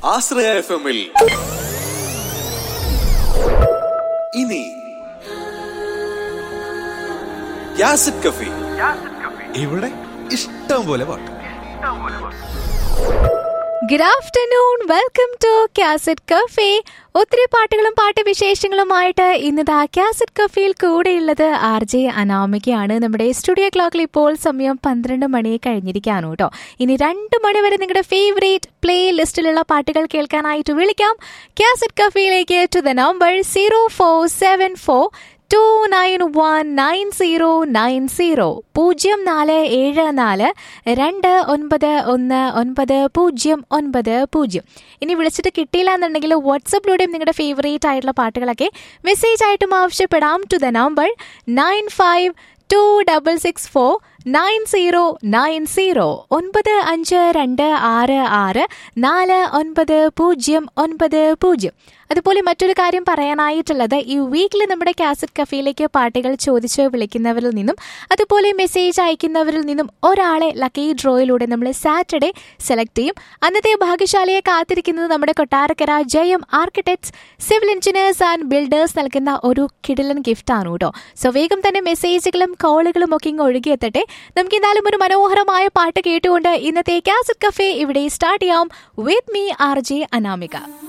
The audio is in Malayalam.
ആശ്രയ എഫ് എമ്മിൽ ഇനി യാസിഡ് കഫി ഇവിടെ ഇഷ്ടം പോലെ പാട്ട് good afternoon welcome to cassette cafe ഒത്തിരി പാട്ടുകളും പാട്ട് വിശേഷങ്ങളുമായിട്ട് ഇന്നതാ കാസറ്റ് കഫേയിൽ കൂടെയുള്ളത് ആർ ജെ അനാമികയാണ് നമ്മുടെ സ്റ്റുഡിയോ ക്ലോക്കിൽ ഇപ്പോൾ സമയം പന്ത്രണ്ട് മണി കഴിഞ്ഞിരിക്കുകയാണ് കേട്ടോ ഇനി രണ്ട് മണി വരെ നിങ്ങളുടെ ഫേവറേറ്റ് പ്ലേ ലിസ്റ്റിലുള്ള പാട്ടുകൾ കേൾക്കാനായിട്ട് വിളിക്കാം കാസറ്റ് കഫേയിലേക്ക് to the number zero four seven four two nine one nine zero nine zero പൂജ്യം നാല് ഏഴ് നാല് രണ്ട് ഒൻപത് ഒന്ന് ഒൻപത് പൂജ്യം ഒൻപത് പൂജ്യം ഇനി വിളിച്ചിട്ട് കിട്ടിയില്ല എന്നുണ്ടെങ്കിൽ വാട്സപ്പിലൂടെയും നിങ്ങളുടെ ഫേവറേറ്റ് ആയിട്ടുള്ള പാട്ടുകളൊക്കെ മെസ്സേജ് ആയിട്ടും ആവശ്യപ്പെടാം to the number nine five two double six four nine zero nine zero ഒൻപത് അഞ്ച് രണ്ട് ആറ് ആറ് നാല് ഒൻപത് പൂജ്യം ഒൻപത് പൂജ്യം അതുപോലെ മറ്റൊരു കാര്യം പറയാനായിട്ടുള്ളത് ഈ വീക്കിൽ നമ്മുടെ കാസറ്റ് കഫേയിലേക്ക് പാട്ടുകൾ ചോദിച്ച് വിളിക്കുന്നവരിൽ നിന്നും അതുപോലെ മെസ്സേജ് അയക്കുന്നവരിൽ നിന്നും ഒരാളെ ലക്കി ഡ്രോയിലൂടെ നമ്മൾ സാറ്റർഡേ സെലക്ട് ചെയ്യും അന്നത്തെ ഭാഗ്യശാലിയെ കാത്തിരിക്കുന്നത് നമ്മുടെ Kottarakkara Jayam architects civil engineers and builders നൽകുന്ന ഒരു കിടിലൻ ഗിഫ്റ്റ് ആണ് കേട്ടോ സോ വേഗം തന്നെ മെസ്സേജുകളും കോളുകളും ഒക്കെ ഇങ്ങ് ഒഴുകിയെത്തട്ടെ നമുക്ക് എന്തായാലും ഒരു മനോഹരമായ പാട്ട് കേട്ടുകൊണ്ട് ഇന്നത്തെ കാസറ്റ് കഫേ ഇവിടെ സ്റ്റാർട്ട് ചെയ്യാം with me R J Anamika